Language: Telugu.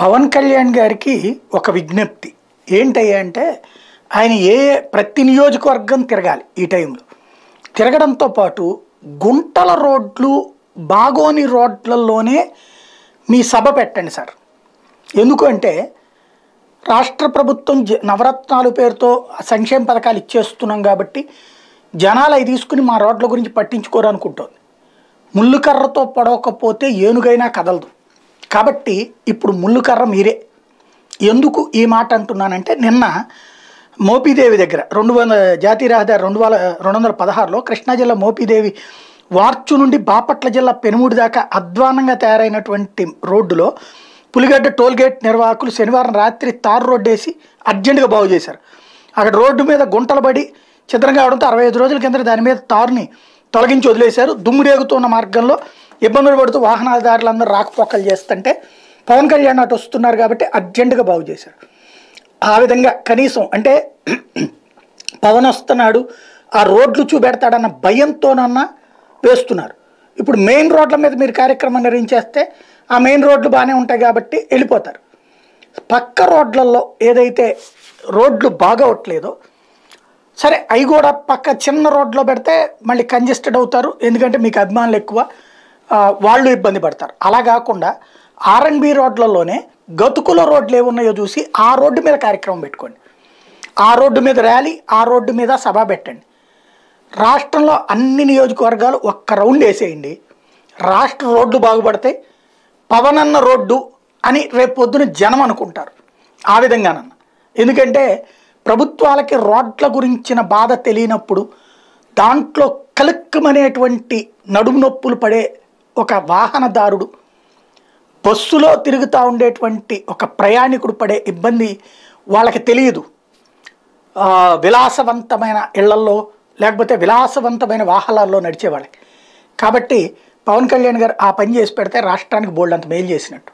పవన్ కళ్యాణ్ గారికి ఒక విజ్ఞప్తి ఏంటయ్యా అంటే ఆయన ఏ ప్రతి నియోజకవర్గం తిరగాలి ఈ టైంలో తిరగడంతో పాటు గుంటల రోడ్లు బాగోని రోడ్లలోనే మీ సభ పెట్టండి సార్ ఎందుకు అంటే రాష్ట్ర ప్రభుత్వం జ నవరత్నాలు పేరుతో సంక్షేమ పథకాలు ఇచ్చేస్తున్నాం కాబట్టి జనాలు అవి తీసుకుని మా రోడ్ల గురించి పట్టించుకోరు అనుకుంటోంది ముళ్ళు కర్రతో పడవకపోతే ఏనుగైనా కదలదు కాబట్టి ఇప్పుడు ముళ్ళు కర్ర మీరే ఎందుకు ఈ మాట అంటున్నానంటే నిన్న మోపిదేవి దగ్గర రెండు వందల జాతీయ రహదారి రెండు వేల రెండు వందల పదహారులో కృష్ణా జిల్లా మోపిదేవి వార్చు నుండి బాపట్ల జిల్లా పెనుముడి దాకా అధ్వానంగా తయారైనటువంటి రోడ్డులో పులిగడ్డ టోల్ గేట్ నిర్వాహకులు శనివారం రాత్రి తారు రోడ్డు వేసి అర్జెంటుగా బాగు చేశారు అక్కడ రోడ్డు మీద గుంటలు పడి చిత్రం కావడంతో అరవై ఐదు రోజుల కింద దాని మీద తారుని తొలగించి వదిలేశారు దుమ్మురేగుతున్న మార్గంలో ఇబ్బందులు పడుతూ వాహనదారులందరూ రాకపోకలు చేస్తుంటే పవన్ కళ్యాణ్ అటు వస్తున్నారు కాబట్టి అర్జెంటుగా బాగు చేశారు ఆ విధంగా కనీసం అంటే పవన్ వస్తున్నాడు ఆ రోడ్లు చూపెడతాడన్న భయంతోనన్నా వేస్తున్నారు ఇప్పుడు మెయిన్ రోడ్ల మీద మీరు కార్యక్రమం నిర్వహించేస్తే ఆ మెయిన్ రోడ్లు బాగానే ఉంటాయి కాబట్టి వెళ్ళిపోతారు పక్క రోడ్లలో ఏదైతే రోడ్లు బాగోవట్లేదో సరే అవి కూడా పక్క చిన్న రోడ్లో పెడితే మళ్ళీ కంజెస్టెడ్ అవుతారు ఎందుకంటే మీకు అభిమానులు ఎక్కువ ఆ, వాళ్ళు ఇబ్బంది పడతారు అలా కాకుండా ఆర్ఎన్బి రోడ్లలోనే గతుకుల రోడ్లు ఏమున్నాయో చూసి ఆ రోడ్డు మీద కార్యక్రమం పెట్టుకోండి ఆ రోడ్డు మీద ర్యాలీ ఆ రోడ్డు మీద సభ పెట్టండి రాష్ట్రంలో అన్ని నియోజకవర్గాలు ఒక్క రౌండ్ వేసేయండి రాష్ట్ర రోడ్లు బాగుపడతాయి పవన్ అన్న రోడ్డు అని రేపు పొద్దున జనం అనుకుంటారు ఆ విధంగానన్న ఎందుకంటే ప్రభుత్వాలకి రోడ్ల గురించిన బాధ తెలియనప్పుడు దాంట్లో కలుక్కుమనేటువంటి నడుము నొప్పులు పడే ఒక వాహనదారుడు బస్సులో తిరుగుతూ ఉండేటువంటి ఒక ప్రయాణికుడు పడే ఇబ్బంది వాళ్ళకి తెలియదు ఆ, విలాసవంతమైన ఇళ్లల్లో లేకపోతే విలాసవంతమైన వాహనాల్లో నడిచే వాళ్ళకి కాబట్టి పవన్ కళ్యాణ్ గారు ఆ పని చేసి పెడితే రాష్ట్రానికి బోల్డ్ అంత మేలు చేసినట్టు